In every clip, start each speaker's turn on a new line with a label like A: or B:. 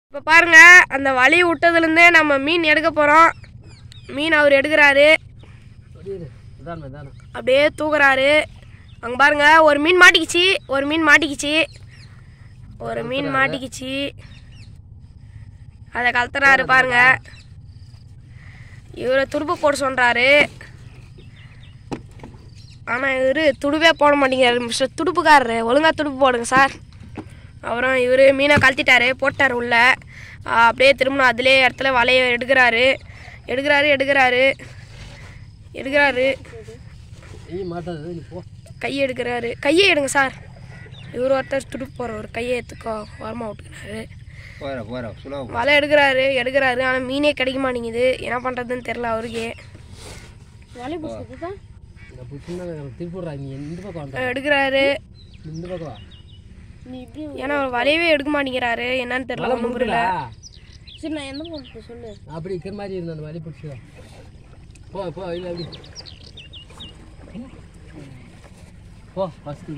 A: இப்போ பாருங்க அந்த வழி விட்டதுலேருந்தே நம்ம மீன் எடுக்க போகிறோம் மீன் அவர் எடுக்கிறாரு
B: இதான் இதான்
A: அப்படியே தூக்குறாரு அங்கே பாருங்க ஒரு மீன் மாட்டிக்கிச்சு ஒரு மீன் மாட்டிக்கிச்சு ஒரு மீன் மாட்டிக்கிச்சு அதை கலத்துறாரு பாருங்க இவரை துடுப்பு போட சொல்கிறாரு ஆனால் இவர் துடுப்பே போட மாட்டேங்கிறாரு மிஸ்டர் துடுப்புக்காரரு ஒழுங்கா துடுப்பு போடுங்க சார் அப்புறம் இவர் மீனை கழட்டிட்டாரு போட்டார் உள்ள ஆ, அப்படியே திரும்ப அதிலே இடத்துல வலையை எடுக்கிறாரு எடுக்கிறாரு எடுக்கிறாரு எடுக்கிறாரு
B: நீ மாட்டாது நீ போ
A: கையை எடுக்கிறாரு கையை எடுங்க சார் இவர் ஒருத்தர் துடுப்பு போகிறவர் கையை எடுத்துக்கோ ஓரமாக விட்டுக்கிறாரு
C: போகிற போகிற சுலோ
A: வலை எடுக்கிறாரு எடுக்கிறாரு ஆனால் மீனே கிடைக்க மாட்டேங்குது என்ன பண்ணுறதுன்னு தெரில அவருக்கே
B: இந்த புச்சுன்னா திருப்பிடுறா நீ இந்த பக்கம் வந்தா
A: எடுக்கிறாரு
B: இந்த பக்கம் வா
A: ஏன்னா அவர் வலையவே எடுக்க மாட்டேங்கிறாரு என்னன்னு தெரியல
B: வலை
A: ஒன்றும் புரியல
B: முடுக்குடா.
A: சரி நான் என்ன பண்ணுறது சொல்லு
B: அப்படி இருக்கிற மாதிரி இருந்த அந்த வலி பிடிச்சி போ போ இல்லை அப்படி போ ஃபஸ்ட்டு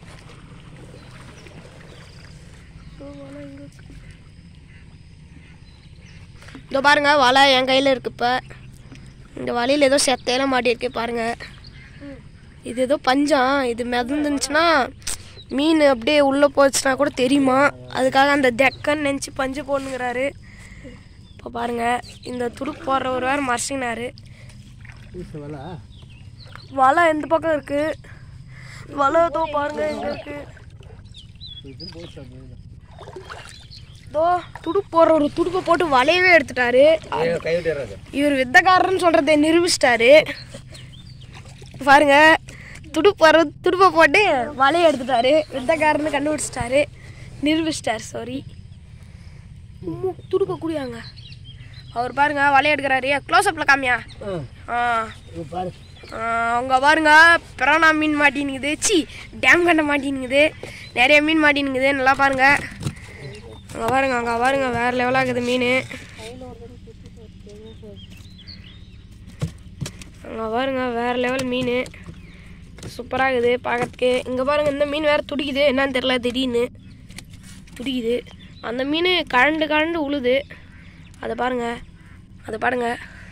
A: இதோ பாருங்க வலை என் கையில் இருக்கு இப்போ இந்த வலையில் ஏதோ செத்தையெல்லாம் மாட்டியிருக்கு பாருங்க இது ஏதோ பஞ்சம் இது மிதந்துச்சுன்னா மீன் அப்படியே உள்ளே போச்சுன்னா கூட தெரியுமா அதுக்காக அந்த தெக்கன்னு நினச்சி பஞ்சு போடணுங்கிறாரு இப்போ பாருங்க இந்த துடுப்பு போடுறவர் வேறு மறைச்சினாரு
B: வல
A: வலை எந்த பக்கம் இருக்கு வலை ஏதோ பாருங்க எங்க இருக்கு
B: இது போச்சு அப்படி
A: இதோ துடுப்பு போடுற ஒரு துடுப்பை போட்டு வலையவே எடுத்துட்டாரு
C: கை விட்டுறாது
A: இவர் வித்தக்காரன்னு சொல்றதை நிரூபிச்சிட்டாரு பாருங்க துடுப்பு வர துடுப்பை போட்டு வலையை எடுத்துட்டாரு வித்தக்காரன்னு கண்டுபிடிச்சிட்டாரு நிரூபிச்சிட்டாரு சாரி துடுப்பை குடியாங்க அவர் பாருங்க வலையை எடுக்கிறாரு க்ளோஸ்அப்பில் காமியா
B: ஆ
A: ஆ
B: இங்க பாரு
A: ஆ, அவங்க பாருங்க பிரானா மீன் மாட்டினுங்குது சி டேம் கண்ட மாட்டினுங்குது நிறைய மீன் மாட்டினுங்குது நல்லா பாருங்க அங்கே பாருங்க அங்கே பாருங்க வேற லெவலாக இருக்குது மீன் அங்கே பாருங்க வேற லெவல் மீன் சூப்பராக இருக்குது பார்க்கறதுக்கு இங்கே பாருங்க இந்த மீன் வேற துடிக்குது என்னன்னு தெரியல திடீர்னு துடிக்குது அந்த மீன் கழண்டு கழண்டு உழுது அதை பாருங்க அதை பாருங்க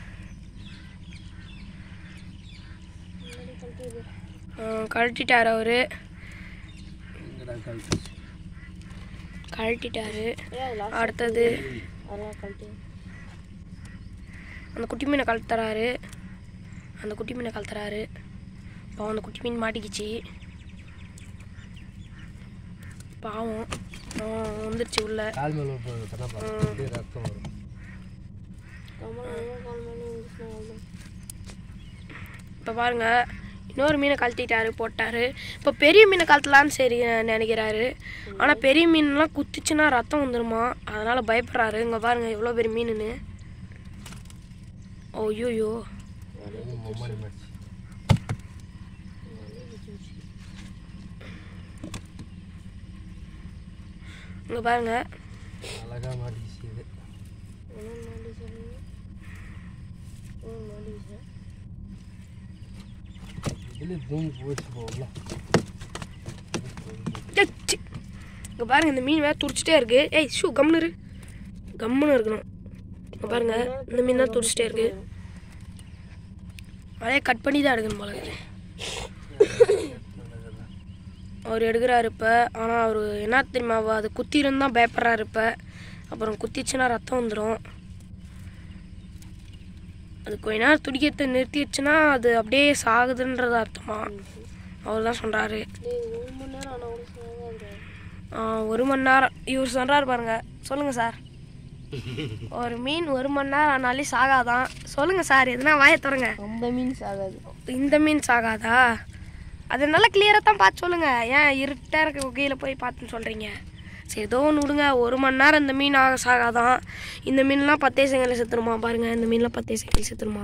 A: ஆ, கழட்டிட்டாரு அவரு
B: இங்கடா கழுத்து
A: கழட்டிட்டாரு அடுத்தது அந்த குட்டி மீனை கழட்டுறாரு அந்த குட்டி மீனை கழட்டுறாரு பாவம் அந்த குட்டி மீன் மாட்டிக்கிச்சு பாவம் ஆ, வந்துருச்சு உள்ள
B: கால் மேலே போய் பண்ணா பாரு அப்படியே ரத்தம் வரும்
A: இப்போ பாருங்க இன்னொரு மீனை கழட்டிட்டாரு போட்டாரு இப்போ பெரிய மீனை கழட்டலான்னு சரி நினைக்கிறாரு ஆனால் பெரிய மீன்லாம் குத்துச்சுன்னா ரத்தம் வந்துருமா அதனால பயப்படுறாரு இங்கே பாருங்க எவ்வளோ பெரிய மீனுன்னு ஓய்யோயோ
B: மொம்மாடி மாச்சு
A: இங்கே பாருங்க
B: அழகா மாட்டிச்சு இது இதுல தூங்கி போச்சு போகல
A: இங்கே பாருங்க இந்த மீன் வேற துடிச்சிட்டே இருக்கு ஏய் ஷூ கம்முன்னு இரு கம்முன்னு இருக்கணும் இங்கே பாருங்க இந்த மீன் தான் துடிச்சிட்டே இருக்கு அதே கட் பண்ணி தான் எடுக்கணும் போல இருக்கு. அவர் எடுக்கிறாரு இப்போ ஆனால் அவர் என்ன தெரியுமா அது குத்திருந்து தான் பயப்படுறாரு இப்போ அப்புறம் குத்திச்சுன்னா ரத்தம் வந்துடும் அது கொஞ்ச நேரம் துடிக்கிறத நிறுத்திடுச்சுன்னா அது அப்படியே சாகுதுன்றது அர்த்தமா அவர் தான் சொல்கிறாரு ஒரு மணி நேரம் இவர் சொல்கிறாரு பாருங்க சொல்லுங்கள் சார் ஒரு மீன் ஒரு மணி நேரம் ஆனாலே சாகாதான் சொல்லுங்கள் சார் எதுனா வாயை தொடங்க
D: அந்த மீன் சாகாது
A: இந்த மீன் சாகாதா அது நல்லா கிளியராக தான் பார்த்து சொல்லுங்கள் ஏன் இருட்டாக இருக்க குகையில் போய் பார்த்துன்னு சொல்கிறீங்க சரி ஏதோ ஒன்று விடுங்க ஒரு மணி நேரம் இந்த மீன் ஆக சாகாதான் இந்த மீன்லாம் பத்தே செங்கலில் செத்துருமா பாருங்கள் இந்த மீன்லாம் பத்தே செங்கல் செத்துருமா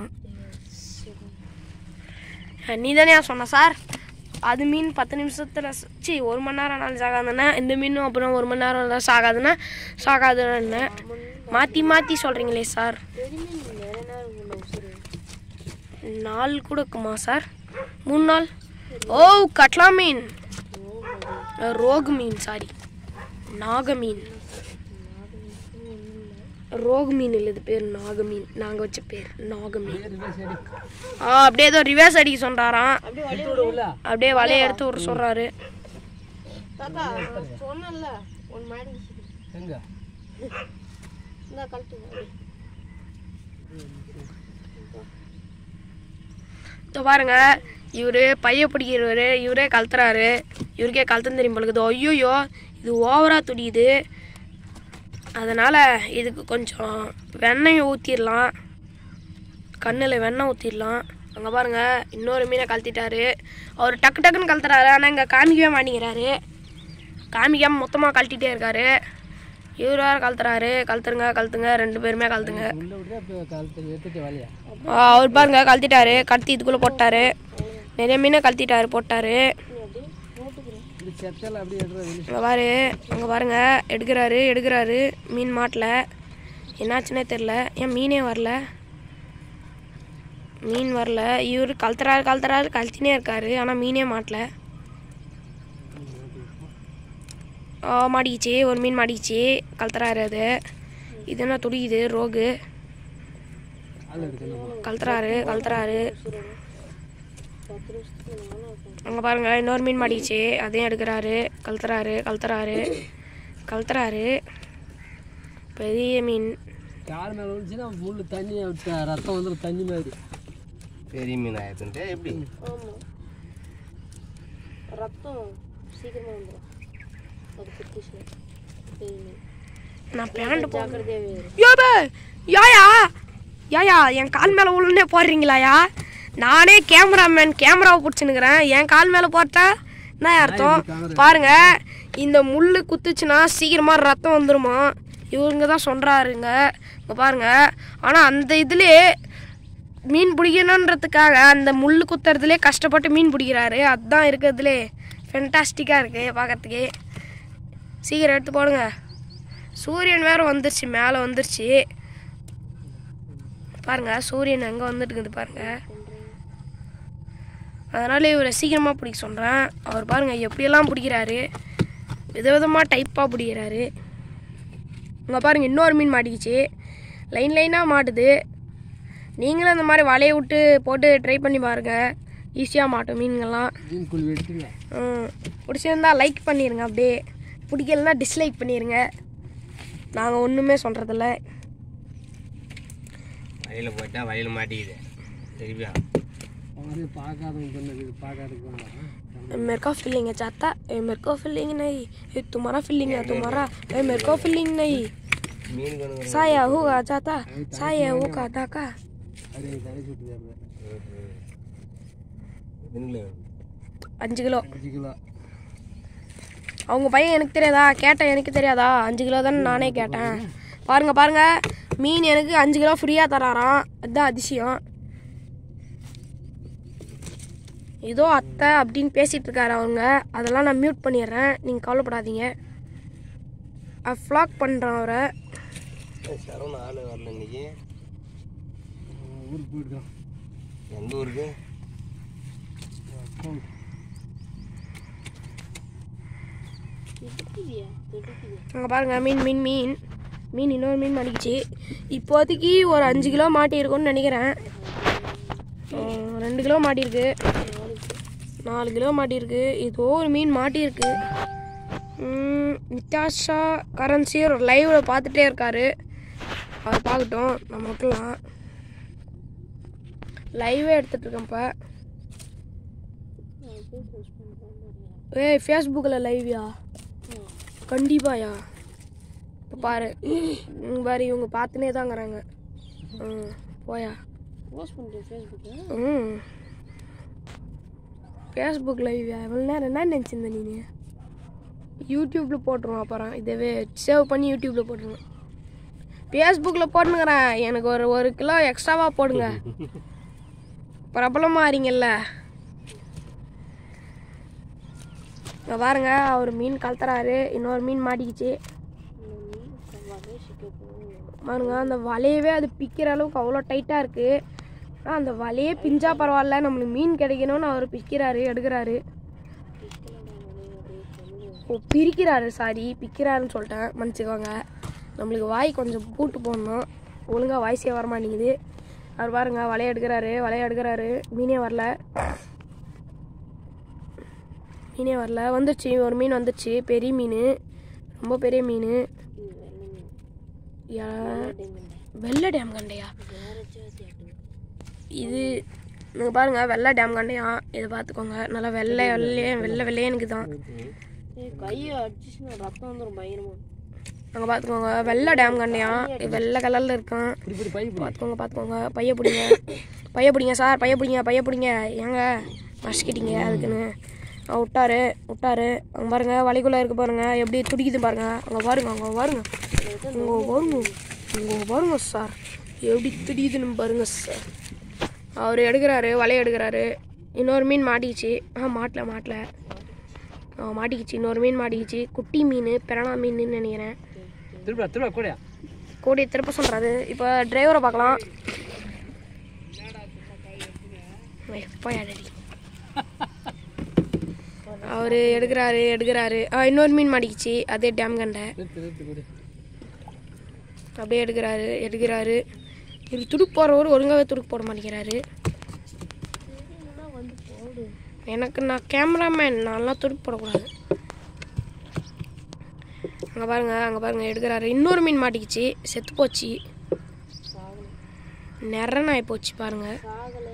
A: நீ தானே சொன்ன சார் அது மீன் பத்து நிமிஷத்தில் சி ஒரு மணி நேரம் ஆனாலும் சாகாதுன்னா இந்த மீனும் அப்புறம் ஒரு மணி நேரம் தான் சாகாதுன்னா சாகாதுன்னு மாற்றி மாற்றி சொல்கிறீங்களே சார் நாள் கூட இருக்குமா சார் மூணு நாள் ஓ கட்லா மீன் ரோகு மீன் சாரி நாக மீன் ரோகு மீன் இல்லை இது பேர் நாக மீன் நாங்கள் வச்ச பேர் நாக மீன்
B: ரிவர்ஸ் அடி
A: ஆ அப்படியே ஏதோ ரிவர்ஸ் அடிக்க சொல்கிறாராம்
B: எடுத்து விடு உள்ள
A: அப்படியே வலையை எடுத்து விட சொல்கிறாரு
D: தாத்தா சொன்னல ஒன் மாடி
B: எங்க
D: இந்த கழட்டுங்க
A: இதோ பாருங்க இவரு பைய பிடிக்கிறவரு இவரே கழுத்துறாரு இவருக்கே கழுத்தம் தெரியும் பழகுது ஐயோயோ இது ஓவரா துடியுது அதனால் இதுக்கு கொஞ்சம் வெண்ணெய் ஊற்றிடலாம் கண்ணில் வெண்ணெய் ஊற்றிடலாம் அங்கே பாருங்க இன்னொரு மீனை கழத்திட்டாரு அவர் டக்கு டக்குன்னு கழத்துறாரு ஆனால் இங்கே காமிக்கவே மாட்டேங்கிறாரு காமிக்காமல் மொத்தமாக கழட்டிட்டே இருக்காரு இவர் வேறு கழத்துறாரு கழுத்துருங்க கழுத்துங்க ரெண்டு பேருமே கழுத்துங்க
B: உள்ள விட்டு இப்போ கழுத்து எடுத்துட்டு வலையா
A: ஆ, அவர் பாருங்க கழட்டிட்டாரு கழட்டி இதுக்குள்ளே போட்டாரு நிறைய மீனை கழட்டிட்டாரு போட்டாரு
B: இந்த செத்தெல்லாம் அப்படியே எடுற வெளியே
A: அங்கே பாரு அங்கே பாருங்க எடுக்கிறாரு எடுக்கிறாரு மீன் மாட்டல என்னாச்சுன்னே தெரில ஏன் மீனே வரல மீன் வரல இவர் கழுத்துறாரு கழுத்துறாரு கழத்தினே இருக்காரு ஆனால் மீனே மாட்டல ஆ மாட்டிக்கிச்சு ஒரு மீன் மாட்டிக்கிச்சு கழுத்துறாரு அது இது என்ன துடிக்குது ரோகு
B: ஆள் எடுக்கணும்
A: கழுத்துறாரு கழுத்துறாரு அங்கே பாருங்க இன்னொரு மீன் மாட்டிக்கிச்சு அதையும் எடுக்கிறாரு கழுத்துறாரு கழுத்துறாரு கழுத்துறாரு பெரிய மீன்
B: கால் மேலே விழுந்துச்சுன்னா முள்ளு தண்ணி விட்டு ரத்தம் வந்துடும் தண்ணி மாதிரி
C: பெரிய மீன் ஆயிடுச்சுன்ட்டு எப்படி
D: ஆமாம் ரத்தம் சீக்கிரமாக வந்துடும் அது குத்திச்சுன்னா பெரிய மீன்
A: நான் பேண்ட் போ
D: ஜாக்கிரதையாகவே இரு
A: யோபே யாயா யாயா என் கால் மேலே உளுன்னே போடுறீங்களாயா நானே கேமராமேன் கேமராவை பிடிச்சினுக்கிறேன் என் கால் மேலே போட்டா என்ன அர்த்தம் பாருங்க இந்த முள் குத்துச்சுன்னா சீக்கிரமாக ரத்தம் வந்துருமா இவங்க தான் சொல்கிறாருங்க இங்கே பாருங்க ஆனால் அந்த இதுலேயே மீன் பிடிக்கணுன்றதுக்காக அந்த முள் குத்துறதுலே கஷ்டப்பட்டு மீன் பிடிக்கிறாரு அதுதான் இருக்கிறதுலே ஃபென்டாஸ்டிக்காக இருக்குது பார்க்கறதுக்கே சீக்கிரம் எடுத்து போடுங்க சூரியன் வேற வந்துருச்சு மேலே வந்துருச்சு பாருங்க சூரியன் எங்கே வந்துட்டு இருக்குது பாருங்க அதனால இவரை சீக்கிரமாக பிடிக்க சொல்கிறேன் அவர் பாருங்க எப்படியெல்லாம் பிடிக்கிறாரு விதவிதமாக டைப்பாக பிடிக்கிறாரு இங்கே பாருங்க இன்னொரு மீன் மாட்டிக்கிச்சு லைன் லைனாக மாட்டுது நீங்களும் இந்த மாதிரி வலையை விட்டு போட்டு ட்ரை பண்ணி பாருங்க ஈஸியாக மாட்டும் மீன்கள்லாம்
B: மீன் குழி வெட்டுங்க
A: ம் பிடிச்சிருந்தா லைக் பண்ணிடுங்க அப்படியே பிடிக்கலனா டிஸ்லைக் பண்ணிடுங்க நாங்கள் ஒன்றுமே சொல்கிறதில்ல
C: வலையில் போயிட்டா வலையில் மாட்டிக்குது திருப்பியா
B: அவரே பார்க்காதவங்க சொன்னது இது பார்க்காதவங்க
A: मेरे को फीलिंग है चाहता ए मेरे को फीलिंग नहीं ए तुम्हारा फीलिंग है तुम्हारा ए मेरे को फीलिंग नहीं
C: மீன் கொண்டு
A: साया होगा चाहता साया होगा தாக்கா
B: அப்படியே தலை சுட்டு தருவேன்
C: மீன்களை
A: அஞ்சு கிலோ
B: அஞ்சு கிலோ
A: அவங்க பையன் எனக்கு தெரியாதா கேட்டேன் எனக்கு தெரியாதா அஞ்சு கிலோ தானே நானே கேட்டேன் பாருங்க பாருங்க மீன் எனக்கு அஞ்சு கிலோ ஃப்ரீயாக தராராம் அதுதான் அதிசயம் ஏதோ அத்தை அப்படின்னு பேசிட்டு இருக்காரு அவங்க அதெல்லாம் நான் மியூட் பண்ணிடுறேன் நீங்கள் கவலைப்படாதீங்க ஃப்ளாக் பண்ணுறேன் அவரை
C: சரவண ஆள் வரல இன்னைக்கு
B: ஊருக்கு போயிருக்கோம்
C: எந்த ஊருக்கு
D: துடிக்குதியா துடிக்குது
A: அங்கே பாருங்க மீன் மீன் மீன் மீன் இன்னொரு மீன் மாட்டிக்கிச்சு இப்போதைக்கு ஒரு அஞ்சு கிலோ மாட்டியிருக்கும்னு நினைக்கிறேன் ஆ, ரெண்டு கிலோ மாட்டியிருக்கு நாலு கிலோ மாட்டியிருக்கு ஏதோ ஒரு மீன் மாட்டியிருக்கு ம், நித்தாஷா கரன்சி ஒரு லைவில் பார்த்துட்டே இருக்காரு அவர் பார்க்கட்டும் நம்ம விட்டுலாம் லைவே எடுத்துட்டு இருக்கேன் இப்போ ஏய் ஃபேஸ்புக்கில் லைவ்யா கண்டிப்பாயா இப்போ பாரு இங்க பாரு இவங்க பார்த்துனே தாங்கிறாங்க ம் போயா
D: போஸ்ட் பண்ணுறேன் ஃபேஸ்புக்கில்
A: ம் ஃபேஸ்புக் லைவ்யா இவ்வளோ நேரம் என்ன நினச்சிருந்த நீ யூடியூப்பில் போட்டுருவோம் அப்புறம் இதவே சேவ் பண்ணி யூடியூப்பில் போட்டுருவேன் ஃபேஸ்புக்கில் போட்டுனுங்கிறேன் எனக்கு ஒரு ஒரு கிலோ எக்ஸ்ட்ராவாக போடுங்க பிரபலமாக ஆறீங்கல்ல இங்கே பாருங்க அவர் மீன் கலத்துறாரு இன்னொரு மீன் மாட்டிக்கிச்சு பாருங்க அந்த வலையவே அது பிக்கிற அளவுக்கு அவ்வளோ டைட்டாக இருக்குது ஆனால் அந்த வலையே பிஞ்சா பரவாயில்ல நம்மளுக்கு மீன் கிடைக்கணும்னு அவர் பிக்கிறாரு எடுக்கிறாரு ஓ பிரிக்கிறாரு சாரி பிக்கிறாருன்னு சொல்லிட்டேன் மன்னிச்சுக்கோங்க நம்மளுக்கு வாய் கொஞ்சம் பூட்டு போடணும் ஒழுங்காக வாய்ஸே வர மாட்டேங்குது அவர் பாருங்க வலைய எடுக்கிறாரு வலைய எடுக்கிறாரு மீனே வரல மீனே வரல வந்துருச்சு ஒரு மீன் வந்துருச்சு பெரிய மீன் ரொம்ப பெரிய மீன் யா- வெள்ளை டேம் கண்டையா இது நீங்கள் பாருங்க வெள்ளை டேம் கண்டையா இதை பார்த்துக்கோங்க நல்லா வெள்ளை வெள்ளையே வெள்ளை வெள்ளையே எனக்கு தான்
D: கையை அடிச்சுன்னா ரத்தம் வந்துடும் பயங்கரமா
A: அங்கே பார்த்துக்கோங்க வெள்ளை டேம் கண்டையா இது வெள்ளை கலரில் இருக்கான்
B: இப்படி இப்படி பை இப்படி
A: பார்த்துக்கோங்க பார்த்துக்கோங்க பைய பிடிங்க பைய பிடிங்க சார் பைய பிடிங்க பைய பிடிங்க ஏங்க மஸ்கிட்டீங்க அதுக்குன்னு அவன் விட்டாரு விட்டாரு அங்கே பாருங்க வலைக்குள்ளே இருக்கு பாருங்க எப்படி துடிக்குது பாருங்க அங்கே பாருங்க அங்கே பாருங்க அங்கே பாருங்க அங்கே பாருங்க சார் எப்படி துடிக்குதுன்னு பாருங்க சார் அவர் எடுக்கிறாரு வலைய எடுக்கிறாரு இன்னொரு மீன் மாட்டிக்கிச்சு ஆ மாட்டல மாட்டல ஆ மாட்டிக்கிச்சு இன்னொரு மீன் மாட்டிக்கிச்சு குட்டி மீன் பிரணா மீன்னு நினைக்கிறேன்
B: திரும்ப திரும்ப கூடயா
A: கோடியை திருப்ப சொல்கிறாரு இப்போ டிரைவரை பார்க்கலாம் அவர் எடுக்கிறாரு எடுக்கிறாரு ஆ இன்னொரு மீன் மாட்டிக்கிச்சு அதே டேம் கண்டை
B: நிறுத்து நிறுத்து கூடு
A: அப்படியே எடுக்கிறாரு எடுக்கிறாரு இவர் துடுப்பு போடுறவர் ஒழுங்காகவே துடுப்பு போட மாட்டேங்கிறாரு எனக்கு நான் கேமராமேன் நான்லாம் துடுப்பு போடக்கூடாது அங்கே பாருங்க அங்கே பாருங்க எடுக்கிறாரு இன்னொரு மீன் மாட்டிக்கிச்சு செத்து போச்சு நிறன் ஆகி போச்சு பாருங்க
D: சாகலை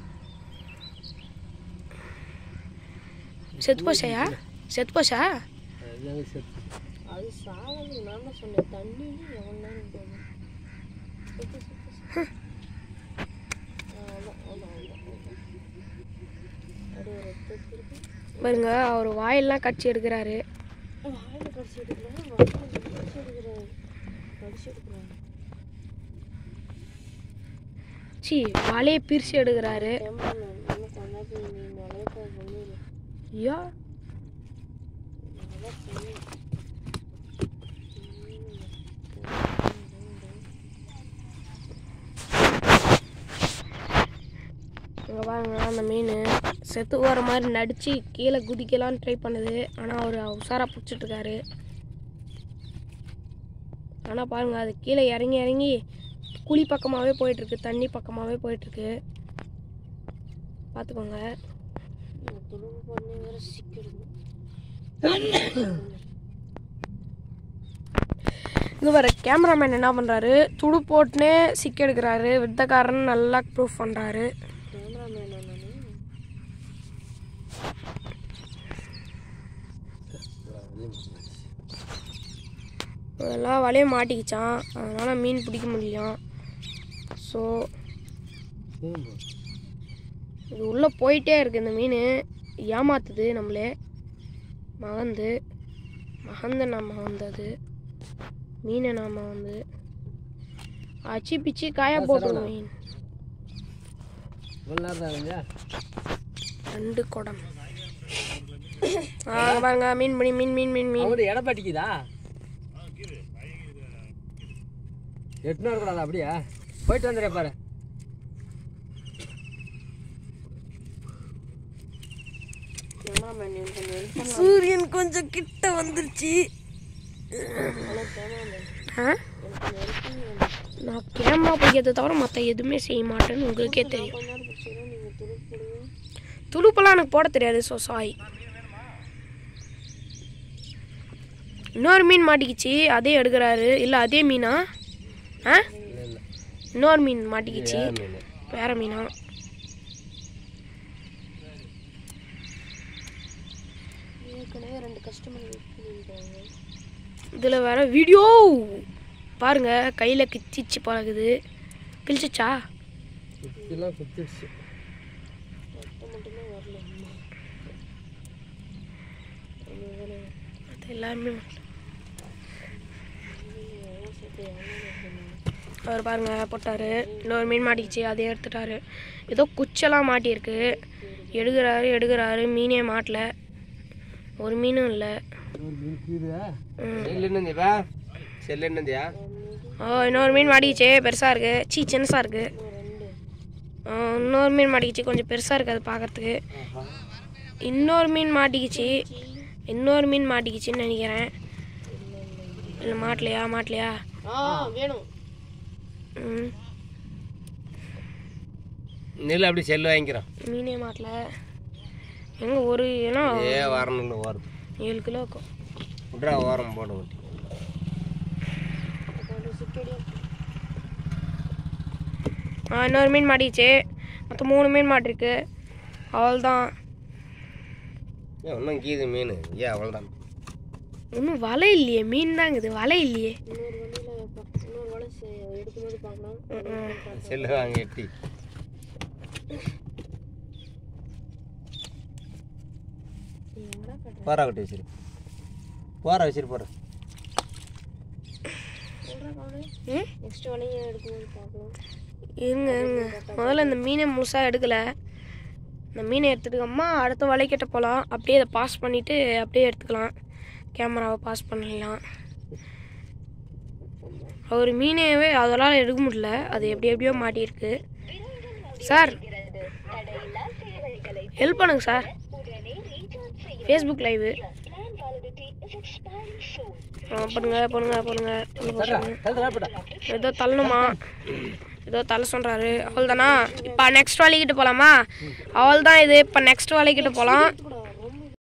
A: செத்து போச்சாயா செத்து போச்சா
B: அதுதாங்க செத்து
D: அது சாகலை நான் தான் சொன்னேன் தண்ணி எவ்வளோ நேரம் போகும் செத்து, செத்து, செத்து. ஆ, அதான், அதான், அதான், அதான். அப்படியே ரத்தம் இருக்கு
A: பாருங்க அவர் வாயெல்லாம் கடிச்சு எடுக்கிறாரு
D: வாயில் கடிச்சு எடுக்கிறேன் வாயில் கடிச்சு எடுக்கிறேன் கடிச்சு எடுக்கிறேன்
A: சி வாழையை பிரித்து எடுக்கிறாரு
D: கேமராமேன் இன்னும் கொண்டாந்து நீ நிலையத்தை சொல்லிடு
A: ஐயா
D: நல்லா சொல்லு
A: அங்கே பாருங்க அந்த மீன் செத்து போகிற மாதிரி நடித்து கீழே குதிக்கலான்னு ட்ரை பண்ணுது ஆனால் அவர் உஷாராக பிடிச்சிட்ருக்காரு ஆனால் பாருங்க அது கீழே இறங்கி இறங்கி குழி பக்கமாகவே போயிட்டுருக்கு தண்ணி பக்கமாகவே போயிட்டுருக்கு பார்த்துக்கோங்க
D: இந்த துடுப்பு பண்ணி வேற சிக்கிடுது
A: இங்கே வர கேமராமேன் என்ன பண்ணுறாரு துடு போட்டுனே சிக்க எடுக்கிறாரு வித்தக்காரன் நல்லா ப்ரூஃப் பண்ணுறாரு
D: கேமராமேன் நான்
A: அதெல்லாம் வலையை மாட்டிக்கிச்சான் அதனால் மீன் பிடிக்க முடியலையாம் ஸோ இது உள்ளே போயிட்டே இருக்கு இந்த மீன் ஏமாத்துது நம்மளே மகந்து மகந்த நான் மகந்தது மீனை நான் மகந்து அச்சி பிச்சி காய போட்டு மீன்
B: இவ்வளோ நேரம் தான் இல்லையா
A: ரெண்டு குடம் ஆ அங்க பாருங்க மீன் பண்ணி மீன் மீன் மீன் மீன்
B: அவரு இடம் பாட்டிக்குதா எட்டுனா இருக்கக்கூடாது அப்படியா போயிட்டு வந்துடுறேன் பாரு
D: கேமராமேன் நீ கொஞ்சம் ஹெல்ப் பண்ண
A: சூரியன் கொஞ்சம் கிட்ட வந்துருச்சு
D: ஹலோ கேமராமேன்
A: ஆ
D: எனக்கு கொஞ்சம் ஹெல்ப் பண்ணி
A: நான் கேமரா பிடிக்கிறத தவிர மற்ற எதுவுமே செய்ய மாட்டேன்னு உங்களுக்கே தெரியும்
D: கொஞ்ச நேரம் பிடிச்சிடும் நீங்கள் துடுப்பு போடுங்க
A: துடுப்பெல்லாம் எனக்கு போட தெரியாது ஸோ சாய் இன்னொரு மீன் மாட்டிக்கிச்சு அதே எடுக்கிறாரு இல்லை அதே மீனா ஆ
B: இல்லை இல்லை
A: இன்னொரு மீன் மாட்டிக்கிச்சு
C: மீன்
A: வேற மீனா
D: ஏற்கனவே ரெண்டு கஸ்டமர் வெயிட் பண்ணியிருக்காங்க
A: இதில் வேற வீடியோ பாருங்க கையில் கிச்சிச்சு பழகுது கிழிச்சிச்சா
B: குத்திலாம் குத்திடுச்சு
D: ரத்தம் மட்டுமே வரல அம்மா அது வேற
A: அது எல்லாருமே
D: எவ்வளோ சேர்த்து எவ்வளோ இருக்கணும்
A: அவர் பாருங்க போட்டாரு இன்னொரு மீன் மாட்டிக்கிச்சு அதை எடுத்துட்டாரு ஏதோ குச்செல்லாம் மாட்டியிருக்கு எடுக்கிறாரு எடுக்கிறாரு மீனே மாட்டல ஒரு மீனும் இல்லை
B: ஒரு மீன் கீரை
C: செல்லு என்னந்தியா செல்லு என்னந்தியா
A: ஓ இன்னொரு மீன் மாட்டிக்கிச்சு பெருசாக இருக்கு சீ சின்னசாக இருக்கு
D: ரெண்டு
A: ஆ, இன்னொரு மீன் மாட்டிக்கிச்சு கொஞ்சம் பெருசாக இருக்குது அது பார்க்கறதுக்கு இன்னொரு மீன் மாட்டிக்கிச்சு இன்னொரு மீன் மாட்டிக்கிச்சுன்னு நினைக்கிறேன் இல்லை மாட்டலையா மாட்டலையா
D: ஆ வேணும்
A: ம்
C: நெல் அப்படி செல்லு வாங்கிக்கிறோம்
A: மீனே மாட்டல எங்கே ஒரு ஏன்னா
C: ஏ வாரம் நெல் ஓரம்
A: ஏழு கிலோ இருக்கும்
C: விட்றா ஓரம் போட ஓட்டி
A: ஆ இன்னொரு மீன் மாட்டிச்சு மொத்தம் மூணு மீன் மாட்டிருக்கு அவ்வளோதான்
C: ஏன் இன்னும் கீது மீன் ஏன் அவ்வளோதான்
A: ஒன்றும் வலை இல்லையே மீன் தாங்க இது வலை இல்லையே
D: இன்னொரு வழியில வைப்போம் இன்னொரு வலை செ- எடுக்கும்போது பார்க்கலாம்
C: செல்லு வாங்க எட்டி
D: நீ எங்கடா கட்டுற
C: போரா கட்டி வச்சிரு போரா வச்சிரு போற
D: சொல்கிறா கவலை
A: ம்
D: நெக்ஸ்ட் வலையை எடுக்கும்போது பார்க்கலாம்
A: இருங்க இருங்க முதல்ல இந்த மீனை முழுசாக எடுக்கலை இந்த மீனை எடுத்துட்டு அம்மா அடுத்த வலைக்கிட்ட போகலாம் அப்படியே இதை பாஸ் பண்ணிவிட்டு அப்படியே எடுத்துக்கலாம் கேமராவை பாஸ் பண்ணிடலாம் ஒரு மீனையவே அதெல்லாம் எடுக்க முடியல அது எப்படி எப்படியோ மாட்டியிருக்கு சார் ஹெல்ப் பண்ணுங்க சார் ஃபேஸ்புக் லைவு பண்ணுங்க பண்ணுங்க பண்ணுங்க பண்ணுங்க. ஏதோ தள்ளணுமா ஏதோ தள்ள சொல்கிறாரு அவ்வளோதானா இப்போ நெக்ஸ்ட் வழிக்கிட்ட போகலாமா அவள் தான் இது இப்போ நெக்ஸ்ட் வழிக்கிட்ட போகலாம்